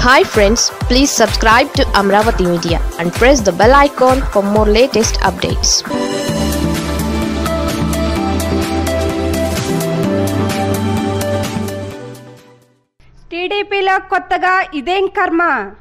hi friends please subscribe to Amaravati media and press the bell icon for more latest updates టీడీపీలో కొత్తగా ఇదేం కర్మ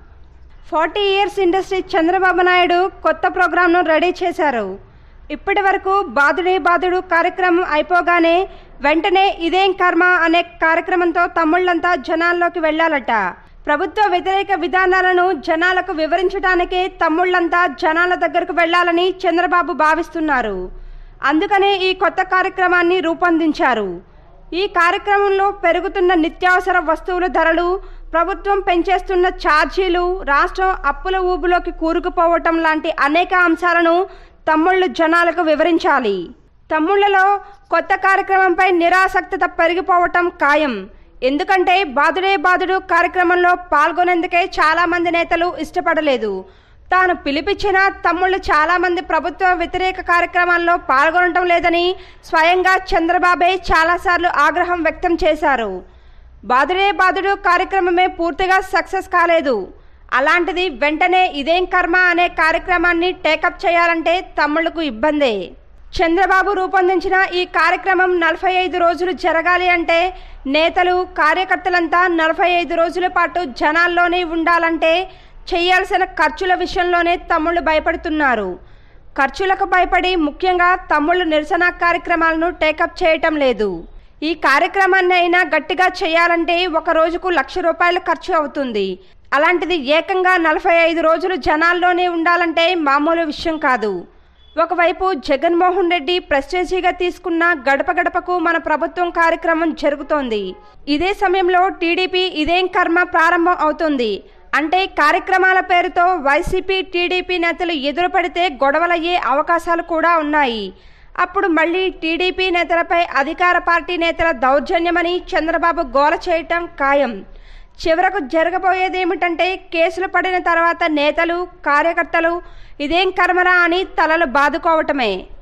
forty years industry Chandrababu Naidu కొత్త ప్రోగ్రాంను రెడీ చేశారు ఇప్పటి వరకు బాదుడే బాదుడు కార్యక్రమం అయిపోగానే వెంటనే ఇదేం కర్మ అనే కార్యక్రమంతో తమ్ముళ్ళంతా జనాల్లోకి వెళ్ళాలట ప్రభుత్వ వ్యతిరేక విధానాలను జనాలకు వివరించడానికే తమ్ముళ్ళంతా జనాల దగ్గరకు వెళ్ళాలని చంద్రబాబు భావిస్తున్నారు అందుకనే ఈ కొత్త కార్యక్రమాన్ని రూపొందించారు ఈ కార్యక్రమంలో పెరుగుతున్న నిత్యావసర వస్తువుల ధరలు ప్రభుత్వం పెంచేస్తున్న ఛార్జీలు రాష్ట్రం అప్పుల ఊబులోకి కూరుకుపోవటం లాంటి అనేక అంశాలను తమ్ముళ్ళు జనాలకు వివరించాలి తమ్ముళ్లలో కొత్త కార్యక్రమంపై నిరాసక్తత పెరిగిపోవటం ఖాయం ఎందుకంటే బాదుడే బాదుడు కార్యక్రమంలో పాల్గొనేందుకే చాలా మంది నేతలు ఇష్టపడలేదు తాను పిలిపించిన తమ్ముళ్ళు చాలామంది ప్రభుత్వ వ్యతిరేక కార్యక్రమాల్లో పాల్గొనటం లేదని స్వయంగా చంద్రబాబే చాలాసార్లు ఆగ్రహం వ్యక్తం చేశారు బాదుడే బాదుడు కార్యక్రమమే పూర్తిగా సక్సెస్ కాలేదు అలాంటిది వెంటనే ఇదేం కర్మ అనే కార్యక్రమాన్ని టేకప్ చేయాలంటే తమ్ముళ్లకు ఇబ్బందే చంద్రబాబు రూపొందించిన ఈ కార్యక్రమం నలభై ఐదు రోజులు జరగాలి అంటే నేతలు కార్యకర్తలంతా నలభై ఐదు రోజుల పాటు జనాల్లోనే ఉండాలంటే చేయాల్సిన ఖర్చుల విషయంలోనే తమ్ముళ్ళు భయపడుతున్నారు ఖర్చులకు భయపడి ముఖ్యంగా తమ్ముళ్ళు నిరసన కార్యక్రమాలను టేకప్ చేయటం లేదు ఈ కార్యక్రమాన్ని అయినా గట్టిగా చేయాలంటే ఒక రోజుకు లక్ష రూపాయలు ఖర్చు అవుతుంది అలాంటిది ఏకంగా నలభై ఐదు రోజులు జనాల్లోనే ఉండాలంటే మామూలు విషయం కాదు ఒకవైపు జగన్మోహన్ రెడ్డి ప్రెస్టేజీగా తీసుకున్న గడప గడపకు మన ప్రభుత్వం కార్యక్రమం జరుగుతోంది ఇదే సమయంలో టీడీపీ ఇదేం కర్మ ప్రారంభం అవుతుంది అంటే కార్యక్రమాల పేరుతో వైసీపీ టీడీపీ నేతలు ఎదురుపడితే గొడవలయ్యే అవకాశాలు కూడా ఉన్నాయి అప్పుడు మళ్ళీ టీడీపీ నేతలపై అధికార పార్టీ నేతల దౌర్జన్యమని చంద్రబాబు గోల చేయటం ఖాయం చివరకు జరగబోయేదేమిటంటే కేసులు పడిన తర్వాత నేతలు కార్యకర్తలు ఇదేం కర్మరా అని తలలు బాదుకోవటమే